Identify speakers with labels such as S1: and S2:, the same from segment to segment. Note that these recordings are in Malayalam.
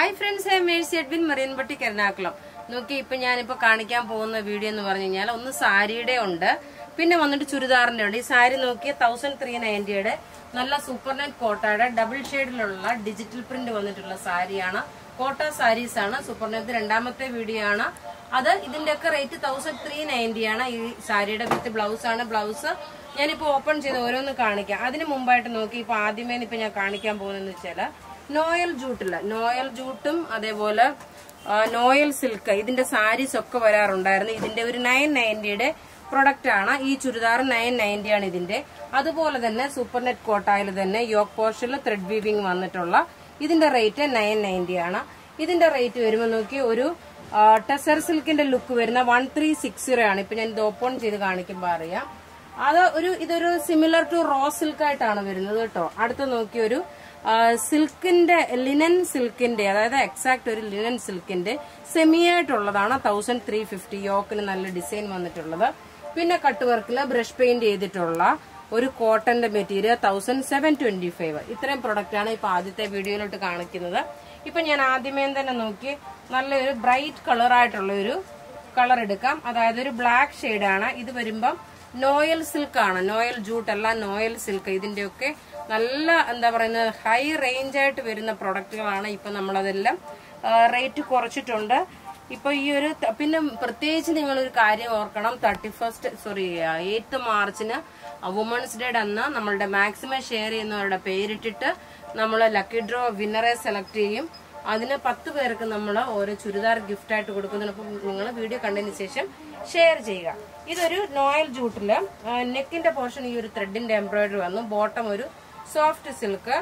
S1: ഹായ് ഫ്രണ്ട്സ് മേഴ്സി എഡ്വിൻ മറിയൻപട്ടി എറണാകുളം നോക്കി ഇപ്പൊ ഞാനിപ്പോ കാണിക്കാൻ പോകുന്ന വീഡിയോ എന്ന് പറഞ്ഞു കഴിഞ്ഞാൽ ഒന്ന് സാരിയുടെ ഉണ്ട് പിന്നെ വന്നിട്ട് ചുരിദാറിന്റെ ഉണ്ട് ഈ സാരി നോക്കിയ തൗസൻഡ് ത്രീ നയൻറ്റിയുടെ നല്ല സൂപ്പർ നെറ്റ് കോട്ടയുടെ ഡബിൾ ഷെയ്ഡിലുള്ള ഡിജിറ്റൽ പ്രിന്റ് വന്നിട്ടുള്ള സാരിയാണ് കോട്ട സാരീസ് ആണ് സൂപ്പർ നെറ്റ് രണ്ടാമത്തെ വീഡിയോ ആണ് അത് ഇതിന്റെ ഒക്കെ റേറ്റ് തൗസൻഡ് ത്രീ നയൻറ്റി ആണ് ഈ സാരിയുടെ വിത്ത് ബ്ലൗസ് ആണ് ബ്ലൗസ് ഞാനിപ്പോ ഓപ്പൺ ചെയ്ത് ഓരോന്ന് കാണിക്കാം അതിന് മുമ്പായിട്ട് നോക്കി ഇപ്പൊ ആദ്യമേ ഇപ്പൊ ഞാൻ കാണിക്കാൻ പോകുന്നതെന്ന് വെച്ചാല് നോയൽ ജൂട്ടില് നോയൽ ജൂട്ടും അതേപോലെ ആ, നോയൽ സിൽക്ക് ഇതിന്റെ സാരീസ് ഒക്കെ വരാറുണ്ടായിരുന്നു ഇതിന്റെ ഒരു നയൻ നയൻറ്റിയുടെ പ്രൊഡക്റ്റ് ആണ് ഈ ചുരിദാർ നയൻ നയൻറ്റി ആണ് ഇതിന്റെ അതുപോലെ തന്നെ സൂപ്പർ നെറ്റ് കോട്ടായിൽ തന്നെ യോക്ക് പോർഷനിൽ ത്രെഡ് വീവിംഗ് വന്നിട്ടുള്ള ഇതിന്റെ റേറ്റ് നയൻ നയൻറ്റി ആണ് ഇതിന്റെ റേറ്റ് വരുമ്പോൾ നോക്കി ഒരു ടെസർ സിൽക്കിന്റെ ലുക്ക് വരുന്ന വൺ ത്രീ സിക്സ് സീറോ ആണ് ഇപ്പൊ ഞാൻ ഇത് ഓപ്പൺ ചെയ്ത് കാണിക്കുമ്പോൾ അറിയാം അത് ഒരു ഇതൊരു സിമിലർ ടു റോ സിൽക്ക് ആയിട്ടാണ് വരുന്നത് കേട്ടോ അടുത്ത് നോക്കി ഒരു സിൽക്കിന്റെ ലിനൻ സിൽക്കിന്റെ അതായത് എക്സാക്ട് ഒരു ലിനൻ സിൽക്കിന്റെ സെമി ആയിട്ടുള്ളതാണ് തൗസൻഡ് ത്രീ ഫിഫ്റ്റി യോക്കിന് നല്ല ഡിസൈൻ വന്നിട്ടുള്ളത് പിന്നെ കട്ട് വർക്കിൽ ബ്രഷ് പെയിന്റ് ചെയ്തിട്ടുള്ള ഒരു കോട്ടന്റെ material thousand seven twenty five ഇത്രയും പ്രൊഡക്റ്റ് ആണ് ഇപ്പൊ ആദ്യത്തെ വീഡിയോയിലോട്ട് കാണിക്കുന്നത് ഇപ്പൊ ഞാൻ ആദ്യമേ തന്നെ നോക്കി നല്ലൊരു ബ്രൈറ്റ് കളർ ആയിട്ടുള്ള ഒരു കളർ എടുക്കാം അതായത് ഒരു ബ്ലാക്ക് ഷെയ്ഡാണ് ഇത് വരുമ്പം നോയൽ സിൽക്ക് ആണ് നോയൽ ജൂട്ട് അല്ല നോയൽ സിൽക്ക് ഇതിന്റെയൊക്കെ നല്ല എന്താ പറയുന്നത് ഹൈ റേഞ്ച് ആയിട്ട് വരുന്ന പ്രൊഡക്റ്റുകളാണ് ഇപ്പൊ നമ്മളതെല്ലാം റേറ്റ് കുറച്ചിട്ടുണ്ട് ഇപ്പൊ ഈ ഒരു ത- പിന്നെ പ്രത്യേകിച്ച് നിങ്ങൾ ഒരു കാര്യം ഓർക്കണം തേർട്ടി ഫസ്റ്റ് സോറി എയ്ത്ത് മാർച്ചിന് വുമൺസ് ഡേ അന്ന് നമ്മളുടെ മാക്സിമം ഷെയർ ചെയ്യുന്നവരുടെ പേരിട്ടിട്ട് നമ്മൾ ലക്കി ഡ്രോ വിന്നറെ സെലക്ട് ചെയ്യും അതിന് പത്ത് പേർക്ക് നമ്മൾ ഓരോ ചുരിദാർ ഗിഫ്റ്റ് ആയിട്ട് കൊടുക്കുന്നതിനൊപ്പം നിങ്ങൾ വീഡിയോ കണ്ടതിന് ശേഷം ഷെയർ ചെയ്യുക ഇതൊരു നോയൽ ജൂട്ടില് നെക്കിന്റെ പോർഷൻ ഈ ഒരു ത്രെഡിന്റെ എംബ്രോയിഡറി വന്നു ബോട്ടം ഒരു സോഫ്റ്റ് സിൽക്ക്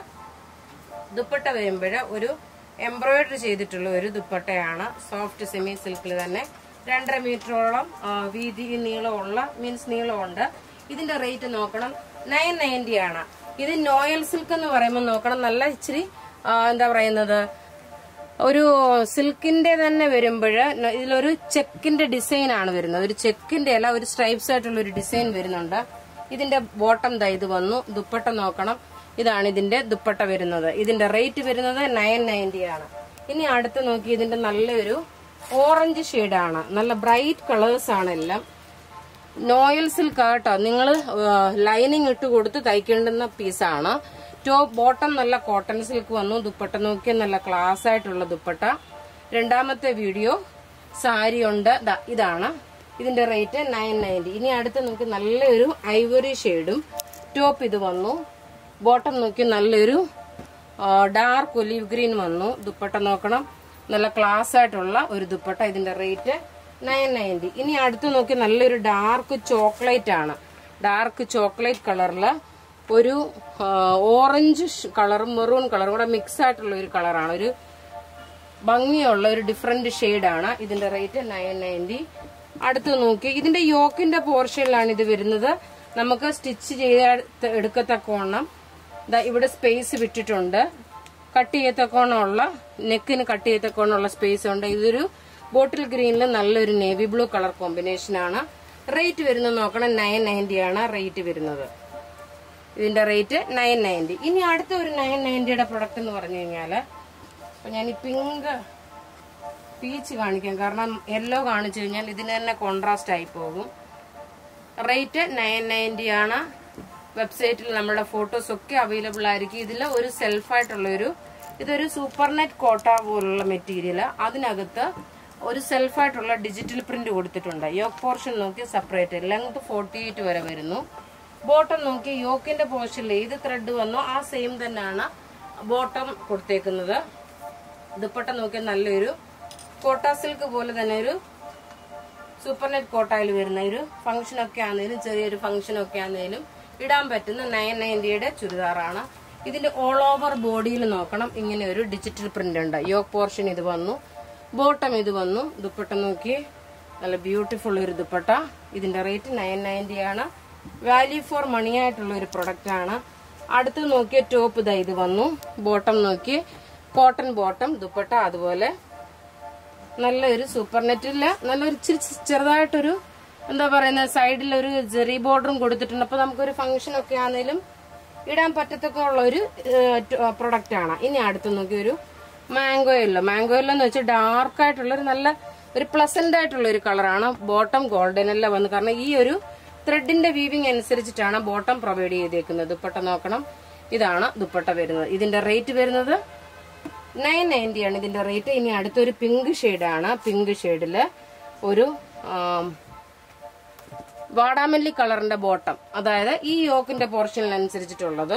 S1: ദുപ്പട്ട വരുമ്പോൾ ഒരു എംബ്രോയിഡറി ചെയ്തിട്ടുള്ള ഒരു ദുപ്പട്ടയാണ് സോഫ്റ്റ് സെമി സിൽക്കിൽ തന്നെ രണ്ടര മീറ്ററോളം ആ, വീതി നീളമുള്ള മീൻസ് നീളമുണ്ട് ഇതിന്റെ റേറ്റ് നോക്കണം നയൻ നയൻറ്റി ആണ് ഇത് നോയൽ സിൽക്ക് എന്ന് പറയുമ്പോൾ നോക്കണം നല്ല ഇച്ചിരി ആ, എന്താ പറയുന്നത് ഒരു സിൽക്കിന്റെ തന്നെ വരുമ്പോൾ ഇതിലൊരു ചെക്കിന്റെ ഡിസൈൻ ആണ് വരുന്നത് ഒരു ചെക്കിന്റെ അല്ല ഒരു സ്ട്രൈപ്സ് ആയിട്ടുള്ള ഒരു ഡിസൈൻ വരുന്നുണ്ട് ഇതിന്റെ ബോട്ടം ദാ ഇത് വന്നു ദുപ്പട്ട നോക്കണം ഇതാണ് ഇതിന്റെ ദുപ്പട്ട വരുന്നത് ഇതിന്റെ റേറ്റ് വരുന്നത് നയൻ നയൻറ്റി ആണ് ഇനി അടുത്ത് നോക്കി ഇതിന്റെ നല്ലൊരു ഓറഞ്ച് ഷെയ്ഡാണ് നല്ല ബ്രൈറ്റ് കളേഴ്സ് ആണ് എല്ലാം നോയൽ സിൽക്ക് ആട്ടോ നിങ്ങൾ ലൈനിങ് ഇട്ട് കൊടുത്ത് തയ്ക്കേണ്ടുന്ന പീസാണ് ടോപ്പ് ബോട്ടം നല്ല കോട്ടൺ സിൽക്ക് വന്നു ദുപ്പട്ട നോക്കിയ നല്ല ക്ലാസ് ആയിട്ടുള്ള ദുപ്പട്ട രണ്ടാമത്തെ വീഡിയോ സാരി ഉണ്ട് ദാ ഇതാണ് ഇതിന്റെ റേറ്റ് നയൻ നയൻറ്റി ഇനി അടുത്ത് നമുക്ക് നല്ലൊരു ഐവറി ഷെയ്ഡും ടോപ്പ് ഇത് വന്നു ബോട്ടം നോക്കി നല്ലൊരു ഡാർക്ക് ഒലീവ് ഗ്രീൻ വന്നു ദുപ്പട്ട നോക്കണം നല്ല ക്ലാസ് ആയിട്ടുള്ള ഒരു ദുപ്പട്ട ഇതിന്റെ റേറ്റ് നയൻ നയൻറ്റി ഇനി അടുത്ത് നോക്കി നല്ലൊരു ഡാർക്ക് ചോക്ലേറ്റ് ആണ് ഡാർക്ക് ചോക്ലേറ്റ് കളറിൽ ഒരു ഓറഞ്ച് കളറും മെറൂൺ കളറും കൂടെ മിക്സ് ആയിട്ടുള്ള ഒരു കളറാണ് ഒരു ഭംഗിയുള്ള ഒരു ഡിഫറെന്റ് ഷെയ്ഡാണ് ഇതിന്റെ റേറ്റ് നയൻ നയൻറ്റി അടുത്ത് നോക്കി ഇതിന്റെ യോക്കിന്റെ പോർഷനിലാണ് ഇത് വരുന്നത് നമുക്ക് സ്റ്റിച്ച് ചെയ്ത് എടുക്കത്തക്കോണം ദാ ഇവിടെ സ്പേസ് വിട്ടിട്ടുണ്ട് കട്ട് ചെയ്യത്തക്കോണമുള്ള നെക്കിന് കട്ട് ചെയ്യത്തക്കോണമുള്ള സ്പേസ് ഉണ്ട് ഇതൊരു ബോട്ടിൽ ഗ്രീനിൽ നല്ലൊരു നേവി ബ്ലൂ കളർ കോമ്പിനേഷൻ ആണ് റേറ്റ് വരുന്നത് നോക്കണം നയൻ നയൻറ്റി ആണ് റേറ്റ് വരുന്നത് ഇതിന്റെ റേറ്റ് നയൻ നയൻറ്റി ഇനി അടുത്ത ഒരു നയൻ നയൻറ്റിയുടെ പ്രൊഡക്റ്റ് എന്ന് പറഞ്ഞു കഴിഞ്ഞാല് അപ്പൊ ഞാൻ ഈ പിങ്ക് പീച്ച് കാണിക്കാം കാരണം യെല്ലോ കാണിച്ചു കഴിഞ്ഞാൽ ഇതിന് തന്നെ കോൺട്രാസ്റ്റ് ആയി പോകും റേറ്റ് നയൻ നയൻറ്റി ആണ് വെബ്സൈറ്റിൽ നമ്മുടെ ഫോട്ടോസ് ഒക്കെ അവൈലബിൾ ആയിരിക്കും ഇതിൽ ഒരു സെൽഫായിട്ടുള്ള ഒരു ഇതൊരു സൂപ്പർ നെറ്റ് കോട്ട പോലുള്ള മെറ്റീരിയൽ അതിനകത്ത് ഒരു സെൽഫായിട്ടുള്ള ഡിജിറ്റൽ പ്രിന്റ് കൊടുത്തിട്ടുണ്ട് യോക്ക് പോർഷൻ നോക്കി സെപ്പറേറ്റ് ലെങ്ത് ഫോർട്ടി എയ്റ്റ് വരെ വരുന്നു ബോട്ടം നോക്കി യോക്കിന്റെ പോർഷനിൽ ഏത് ത്രെഡ് വന്നോ ആ സെയിം തന്നെയാണ് ബോട്ടം കൊടുത്തേക്കുന്നത് ദുപ്പട്ട നോക്കിയാൽ നല്ലൊരു കോട്ട സിൽക്ക് പോലെ തന്നെ ഒരു സൂപ്പർ നെറ്റ് കോട്ടയിൽ വരുന്ന ഒരു ഫംഗ്ഷൻ ഒക്കെ ആണെങ്കിലും ചെറിയൊരു ഫംഗ്ഷൻ ഒക്കെ ആണെങ്കിലും ഇടാൻ പറ്റുന്ന നയൻ നയൻറ്റിയുടെ ചുരിദാറാണ് ഇതിന്റെ ഓൾ ഓവർ ബോഡിയിൽ നോക്കണം ഇങ്ങനെ ഒരു ഡിജിറ്റൽ പ്രിന്റ് ഉണ്ട് യോക്ക് പോർഷൻ ഇത് വന്നു ബോട്ടം ഇത് വന്നു ദുപ്പട്ട നോക്കി നല്ല ബ്യൂട്ടിഫുൾ ഒരു ദുപ്പട്ട ഇതിന്റെ റേറ്റ് നയൻ നയൻറ്റി ആണ് വാല്യൂ ഫോർ മണി ആയിട്ടുള്ള ഒരു പ്രൊഡക്റ്റ് ആണ് അടുത്ത് നോക്കിയ ടോപ്പ് ഇതാ ഇത് വന്നു ബോട്ടം നോക്കി കോട്ടൺ ബോട്ടം ദുപ്പട്ട അതുപോലെ നല്ലൊരു സൂപ്പർ നെറ്റില് നല്ലൊരു ഇച്ചിരി ചെറുതായിട്ടൊരു എന്താ പറയുന്ന സൈഡിൽ ഒരു ജെറി ബോർഡറും കൊടുത്തിട്ടുണ്ട് അപ്പൊ നമുക്കൊരു ഫംഗ്ഷൻ ഒക്കെ ആണെങ്കിലും ഇടാൻ പറ്റത്തൊക്കെ ഉള്ള ഒരു പ്രൊഡക്റ്റ് ആണ് ഇനി അടുത്ത് നോക്കി ഒരു മാംഗോ യെല്ലോ മാംഗോ യെല്ലോ എന്ന് വെച്ചാൽ ഡാർക്ക് ആയിട്ടുള്ള ഒരു നല്ല ഒരു പ്ലസന്റ് ആയിട്ടുള്ള ഒരു കളറാണ് ബോട്ടം ഗോൾഡൻ എല്ലാം വന്ന് കാരണം ഈ ഒരു ത്രെഡിന്റെ വീവിംഗ് അനുസരിച്ചിട്ടാണ് ബോട്ടം പ്രൊവൈഡ് ചെയ്തേക്കുന്നത് ദുപ്പട്ട നോക്കണം ഇതാണ് ദുപ്പട്ട വരുന്നത് ഇതിന്റെ റേറ്റ് വരുന്നത് നയൻ നയൻറ്റി ആണ് ഇതിന്റെ റേറ്റ് ഇനി അടുത്തൊരു പിങ്ക് ഷെയ്ഡാണ് പിങ്ക് ഷെയ്ഡില് ഒരു ആം, വാടാമല്ലി കളറിന്റെ ബോട്ടം അതായത് ഈ യോക്കിന്റെ പോർഷനിലനുസരിച്ചിട്ടുള്ളത്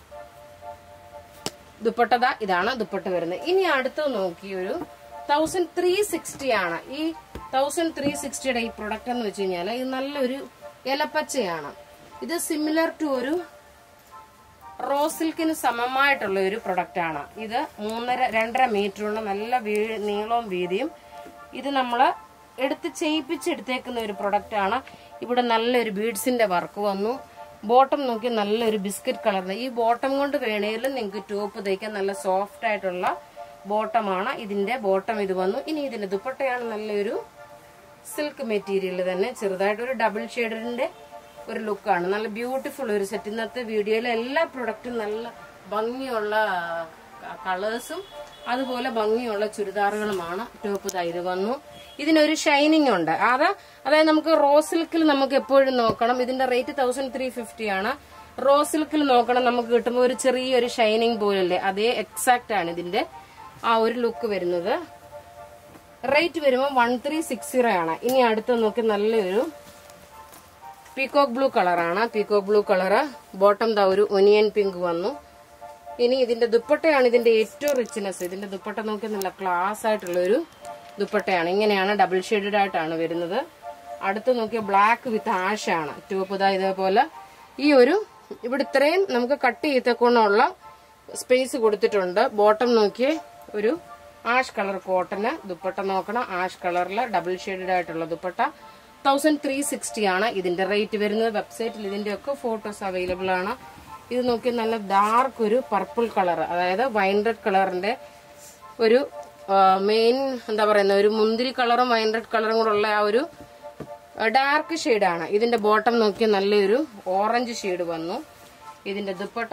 S1: ദുപ്പട്ടത ഇതാണ് ദുപ്പട്ട വരുന്നത് ഇനി അടുത്ത് നോക്കി ഒരു തൗസൻഡ് ത്രീ സിക്സ്റ്റി ആണ് ഈ തൗസൻഡ് ത്രീ സിക്സ്റ്റിയുടെ ഈ പ്രൊഡക്റ്റ് എന്ന് വെച്ച് കഴിഞ്ഞാൽ ഇത് നല്ലൊരു ഇലപ്പച്ചയാണ് ഇത് സിമിലർ ടു ഒരു റോസ് സിൽക്കിന് സമമായിട്ടുള്ള ഒരു പ്രൊഡക്റ്റ് ആണ് ഇത് മൂന്നര രണ്ടര മീറ്ററുള്ള നല്ല വീ- നീളവും വീതിയും ഇത് നമ്മൾ എടുത്ത് ചെയ്യിപ്പിച്ചെടുത്തേക്കുന്ന ഒരു പ്രൊഡക്റ്റ് ആണ് ഇവിടെ നല്ലൊരു ബീഡ്സിന്റെ വർക്ക് വന്നു ബോട്ടം നോക്കി നല്ലൊരു ബിസ്ക്കറ്റ് കളറിന് ഈ ബോട്ടം കൊണ്ട് വേണേലും നിങ്ങൾക്ക് ടോപ്പ് തയ്ക്കാൻ നല്ല സോഫ്റ്റ് ആയിട്ടുള്ള ബോട്ടമാണ് ഇതിന്റെ ബോട്ടം ഇത് വന്നു ഇനി ഇതിന്റെ ദുപ്പട്ടയാണ് നല്ലൊരു സിൽക്ക് മെറ്റീരിയൽ തന്നെ ചെറുതായിട്ട് ഒരു ഡബിൾ ഷെയ്ഡിന്റെ ഒരു ലുക്കാണ് നല്ല ബ്യൂട്ടിഫുൾ ഒരു സെറ്റ് ഇന്നത്തെ വീഡിയോയിലെ എല്ലാ പ്രൊഡക്റ്റും നല്ല ഭംഗിയുള്ള കളേഴ്സും അതുപോലെ ഭംഗിയുള്ള ചുരിദാറുകളുമാണ് ടോപ്പ് തൈര് വന്നു ഇതിനൊരു ഷൈനിങ് ഉണ്ട് അത് അതായത് നമുക്ക് റോസ് സിൽക്കിൽ നമുക്ക് എപ്പോഴും നോക്കണം ഇതിന്റെ റേറ്റ് തൗസൻഡ് ത്രീ ഫിഫ്റ്റി ആണ് റോസ് സിൽക്കിൽ നോക്കണം നമുക്ക് കിട്ടുമ്പോൾ ഒരു ചെറിയൊരു ഷൈനിങ് പോലല്ലേ അതേ എക്സാക്റ്റ് ആണ് ഇതിന്റെ ആ ഒരു ലുക്ക് വരുന്നത് റേറ്റ് വരുമ്പോൾ വൺ ത്രീ സിക്സ് സീറോ ആണ് ഇനി അടുത്ത് നോക്കി നല്ലൊരു പീകോക്ക് ബ്ലൂ കളറാണ് പീകോക്ക് ബ്ലൂ കളറ് ബോട്ടം ദാ ഒരു ഒനിയൻ പിങ്ക് വന്നു ഇനി ഇതിന്റെ ദുപ്പട്ടയാണ് ഇതിന്റെ ഏറ്റവും റിച്ച്നെസ് ഇതിന്റെ ദുപ്പട്ട നോക്കി നല്ല ക്ലാസ് ആയിട്ടുള്ള ഒരു ദുപ്പട്ടയാണ് ഇങ്ങനെയാണ് ഡബിൾ ഷെയ്ഡഡ് ആയിട്ടാണ് വരുന്നത് അടുത്ത് നോക്കിയ ബ്ലാക്ക് വിത്ത് ആഷ് ആണ് ടോപ്പ് ഇതാ ഇതേപോലെ ഈ ഒരു ഇവിടെ ഇത്രയും നമുക്ക് കട്ട് ചെയ്തക്കൊണ്ടുള്ള സ്പേസ് കൊടുത്തിട്ടുണ്ട് ബോട്ടം നോക്കിയേ ഒരു ആഷ് കളർ കോട്ടന് ദുപ്പട്ട നോക്കണം ആഷ് കളറിൽ ഡബിൾ ഷെയ്ഡഡ് ആയിട്ടുള്ള ദുപ്പട്ട തൗസൻഡ് ത്രീ സിക്സ്റ്റി ആണ് ഇതിന്റെ റേറ്റ് വരുന്നത് വെബ്സൈറ്റിൽ ഇതിന്റെ ഒക്കെ ഫോട്ടോസ് അവൈലബിൾ ആണ് ഇത് നോക്കി നല്ല ഡാർക്ക് ഒരു പർപ്പിൾ കളർ അതായത് വൈൻ റെഡ് കളറിന്റെ ഒരു മെയിൻ എന്താ പറയുന്ന ഒരു മുന്തിരി കളറും വൈൻ റെഡ് കളറും കൂടെ ഉള്ള ആ ഒരു ഡാർക്ക് ഷെയ്ഡാണ് ഇതിന്റെ ബോട്ടം നോക്കി നല്ലൊരു ഓറഞ്ച് ഷെയ്ഡ് വന്നു ഇതിന്റെ ദുപ്പട്ട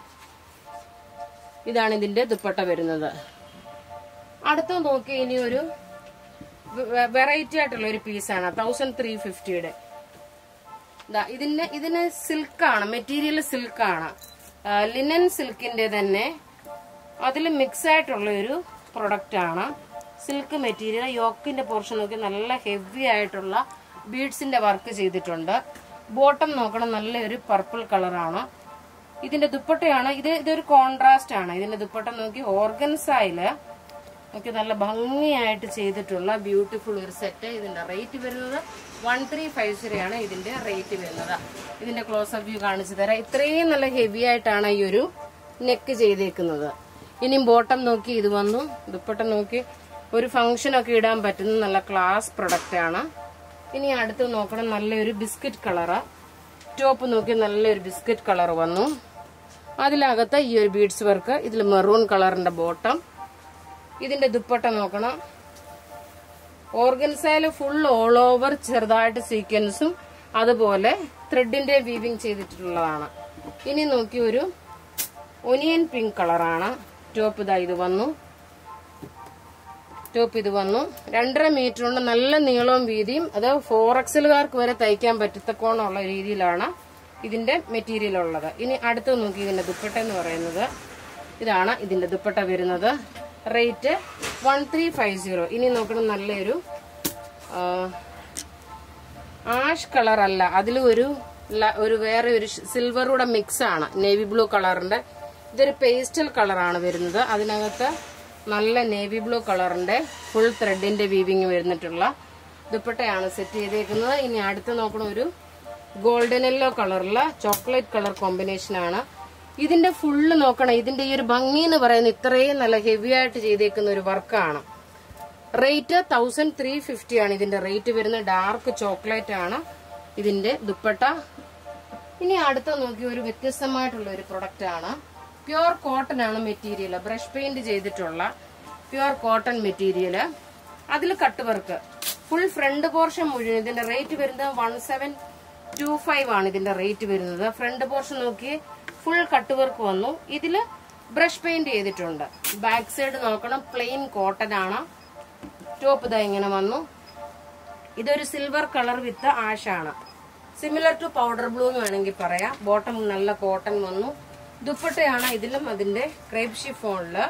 S1: ഇതാണ് ഇതിന്റെ ദുപ്പട്ട വരുന്നത് അടുത്ത നോക്കി ഇനി ഒരു വെറൈറ്റി ആയിട്ടുള്ള ഒരു പീസാണ് തൗസൻഡ് ത്രീ ഫിഫ്റ്റിയുടെ ഇതിന് ഇതിന് സിൽക്കാണ് മെറ്റീരിയൽ സിൽക്കാണ് ലിനൻ സിൽക്കിന്റെ തന്നെ അതിൽ മിക്സ് ആയിട്ടുള്ള ഒരു പ്രൊഡക്റ്റ് ആണ് സിൽക്ക് മെറ്റീരിയൽ യോക്കിന്റെ പോർഷൻ നോക്കി നല്ല ഹെവി ആയിട്ടുള്ള ബീഡ്സിന്റെ വർക്ക് ചെയ്തിട്ടുണ്ട് ബോട്ടം നോക്കണം നല്ലൊരു പർപ്പിൾ കളറാണ് ഇതിന്റെ ദുപ്പട്ടയാണ് ഇത് ഇതൊരു കോൺട്രാസ്റ്റ് ആണ് ഇതിന്റെ ദുപ്പട്ട നോക്കി ഓർഗൻസായില് നോക്കി നല്ല ഭംഗിയായിട്ട് ചെയ്തിട്ടുള്ള ബ്യൂട്ടിഫുൾ ഒരു സെറ്റ് ഇതിന്റെ റേറ്റ് വരുന്നത് വൺ ത്രീ ഫൈവ് സീറോ ആണ് ഇതിന്റെ റേറ്റ് വരുന്നത് ഇതിന്റെ ക്ലോസ് അപ്പ് വ്യൂ കാണിച്ചു തരാം ഇത്രയും നല്ല ഹെവി ആയിട്ടാണ് ഈ ഒരു നെക്ക് ചെയ്തേക്കുന്നത് ഇനിയും ബോട്ടം നോക്കി ഇത് വന്നു ദുപ്പട്ട നോക്കി ഒരു ഫംഗ്ഷൻ ഒക്കെ ഇടാൻ പറ്റുന്ന നല്ല ക്ലാസ് പ്രൊഡക്റ്റ് ആണ് ഇനി അടുത്ത് നോക്കണം നല്ലൊരു ബിസ്ക്കറ്റ് കളറ് ടോപ്പ് നോക്കി നല്ലൊരു ബിസ്ക്കറ്റ് കളർ വന്നു അതിലകത്ത് ഈ ഒരു ബീഡ്സ് വർക്ക് ഇതിൽ മെറൂൺ കളറിന്റെ ബോട്ടം ഇതിന്റെ ദുപ്പട്ട നോക്കണം ഓർഗൻസയില് ഫുൾ ഓൾ ഓവർ ചെറുതായിട്ട് സീക്വൻസും അതുപോലെ ത്രെഡിന്റെ വീവിങ് ചെയ്തിട്ടുള്ളതാണ് ഇനി നോക്കി ഒരു ഒനിയൻ പിങ്ക് കളറാണ് ടോപ്പ് ഇതാ ഇത് വന്നു ടോപ്പ് ഇത് വന്നു രണ്ടര മീറ്റർ കൊണ്ട് നല്ല നീളവും വീതിയും അത് ഫോർ എക്സലുകാർക്ക് വരെ തയ്ക്കാൻ പറ്റത്തക്കോണമുള്ള രീതിയിലാണ് ഇതിന്റെ മെറ്റീരിയൽ ഉള്ളത് ഇനി അടുത്ത് നോക്കി ഇതിന്റെ ദുപ്പട്ട എന്ന് പറയുന്നത് ഇതാണ് ഇതിന്റെ ദുപ്പട്ട വരുന്നത് rate one three five zero ഇനി നോക്കണം നല്ലൊരു ആഷ് കളർ അല്ല അതിൽ ഒരു ല- ഒരു വേറെ ഒരു സിൽവർ കൂടെ മിക്സ് ആണ് നേവി ബ്ലൂ കളറിന്റെ ഇതൊരു പേസ്റ്റൽ കളറാണ് വരുന്നത് അതിനകത്ത് നല്ല നേവി ബ്ലൂ കളറിന്റെ ഫുൾ ത്രെഡിന്റെ വീവിങ് വരുന്നിട്ടുള്ള ദുപ്പട്ടയാണ് സെറ്റ് ചെയ്തേക്കുന്നത് ഇനി അടുത്ത് നോക്കണ ഒരു ഗോൾഡൻ യെല്ലോ കളറിലെ ചോക്ലേറ്റ് കളർ കോമ്പിനേഷൻ ആണ് ഇതിന്റെ ഫുള്ള് നോക്കണം ഇതിന്റെ ഈ ഒരു ഭംഗി എന്ന് പറയുന്നത് ഇത്രയും നല്ല ഹെവി ആയിട്ട് ചെയ്തേക്കുന്ന ഒരു വർക്കാണ് റേറ്റ് തൗസൻഡ് ത്രീ ഫിഫ്റ്റി ആണ് ഇതിന്റെ റേറ്റ് വരുന്നത് ഡാർക്ക് ചോക്ലേറ്റ് ആണ് ഇതിന്റെ ദുപ്പട്ട ഇനി അടുത്ത നോക്കി ഒരു വ്യത്യസ്തമായിട്ടുള്ള ഒരു പ്രൊഡക്റ്റ് ആണ് പ്യുവർ കോട്ടൺ ആണ് മെറ്റീരിയൽ ബ്രഷ് പെയിന്റ് ചെയ്തിട്ടുള്ള പ്യുവർ കോട്ടൺ മെറ്റീരിയൽ അതിൽ cut work full front portion മുഴുവൻ ഇതിന്റെ റേറ്റ് വരുന്നത് വൺ സെവൻ ടു ഫൈവ് ആണ് ഇതിന്റെ റേറ്റ് വരുന്നത് ഫ്രണ്ട് പോർഷൻ നോക്കി ഫുൾ കട്ട് വർക്ക് വന്നു ഇതില് ബ്രഷ് പെയിന്റ് ചെയ്തിട്ടുണ്ട് ബാക്ക് സൈഡ് നോക്കണം പ്ലെയിൻ കോട്ടൺ ആണ് ടോപ്പ് ഇതാ ഇങ്ങനെ വന്നു ഇതൊരു സിൽവർ കളർ വിത്ത് ആഷാണ് സിമിലർ ടു പൗഡർ ബ്ലൂ എന്ന് വേണമെങ്കിൽ പറയാം ബോട്ടം നല്ല കോട്ടൺ വന്നു ദുപ്പട്ടയാണ് ഇതിലും അതിന്റെ ക്രേപ്പ് ഷിഫോണില്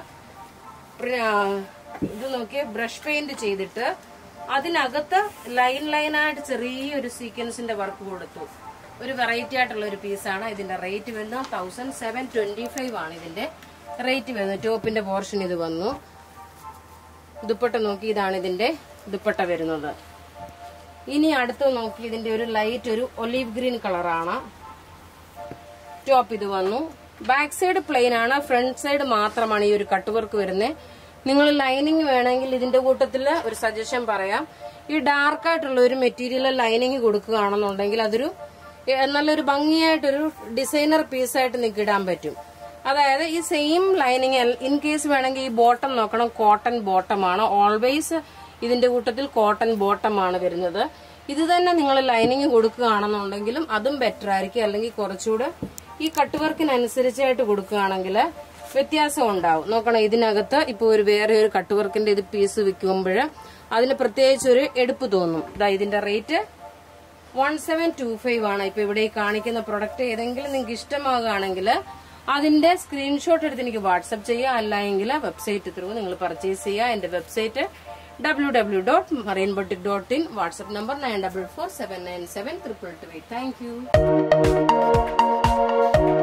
S1: ഇത് നോക്കി ബ്രഷ് പെയിന്റ് ചെയ്തിട്ട് അതിനകത്ത് ലൈൻ ലൈനായിട്ട് ചെറിയൊരു സീക്വൻസിന്റെ വർക്ക് കൊടുത്തു ഒരു വെറൈറ്റി ആയിട്ടുള്ള ഒരു പീസാണ് ഇതിന്റെ റേറ്റ് വരുന്നത് തൗസൻഡ് സെവൻ ട്വന്റി ഫൈവ് ആണ് ഇതിന്റെ റേറ്റ് വരുന്നത് ടോപ്പിന്റെ പോർഷൻ ഇത് വന്നു ദുപ്പട്ട നോക്കി ഇതാണ് ഇതിന്റെ ദുപ്പട്ട വരുന്നത് ഇനി അടുത്ത് നോക്കി ഇതിന്റെ ഒരു ലൈറ്റ് ഒരു ഒലീവ് ഗ്രീൻ കളറാണ് ടോപ്പ് ഇത് വന്നു ബാക്ക് സൈഡ് പ്ലെയിൻ ആണ് ഫ്രണ്ട് സൈഡ് മാത്രമാണ് ഈ ഒരു കട്ട് വർക്ക് വരുന്നത് നിങ്ങൾ ലൈനിങ് വേണമെങ്കിൽ ഇതിന്റെ കൂട്ടത്തിൽ ഒരു സജഷൻ പറയാം ഈ ഡാർക്ക് ആയിട്ടുള്ള ഒരു മെറ്റീരിയൽ ലൈനിങ് കൊടുക്കുകയാണെന്നുണ്ടെങ്കിൽ അതൊരു ഏ, നല്ലൊരു ഭംഗിയായിട്ടൊരു ഡിസൈനർ പീസായിട്ട് നിങ്ങൾക്ക് ഇടാൻ പറ്റും അതായത് ഈ സെയിം ലൈനിങ് ഇൻ കേസ് വേണമെങ്കിൽ ഈ ബോട്ടം നോക്കണം കോട്ടൺ ബോട്ടം ആണ് ഓൾവേസ് ഇതിന്റെ കൂട്ടത്തിൽ കോട്ടൺ ബോട്ടം ആണ് വരുന്നത് ഇത് തന്നെ നിങ്ങൾ ലൈനിങ് കൊടുക്കുകയാണെന്നുണ്ടെങ്കിലും അതും ബെറ്റർ ആയിരിക്കും അല്ലെങ്കിൽ കുറച്ചുകൂടെ ഈ കട്ട് വർക്കിനനുസരിച്ചായിട്ട് കൊടുക്കുകയാണെങ്കിൽ വ്യത്യാസം ഉണ്ടാവും നോക്കണം ഇതിനകത്ത് ഇപ്പൊ ഒരു വേറെ ഒരു കട്ട് വർക്കിന്റെ ഇത് പീസ് വിൽക്കുമ്പോൾ അതിന് പ്രത്യേകിച്ച് ഒരു എടുപ്പ് തോന്നും ഇതാ ഇതിന്റെ rate one seven two five ആണ് ഇപ്പൊ ഇവിടെ ഈ കാണിക്കുന്ന പ്രൊഡക്റ്റ് ഏതെങ്കിലും നിങ്ങൾക്ക് ഇഷ്ടമാകുകയാണെങ്കിൽ അതിന്റെ സ്ക്രീൻഷോട്ട് എടുത്ത് എനിക്ക് വാട്സപ്പ് ചെയ്യുക അല്ലെങ്കിൽ വെബ്സൈറ്റ് ത്രൂ നിങ്ങൾ പർച്ചേസ് ചെയ്യുക എന്റെ website W W dot Marine Boutique dot in WhatsApp number nine double four seven nine seven triple two eight thank U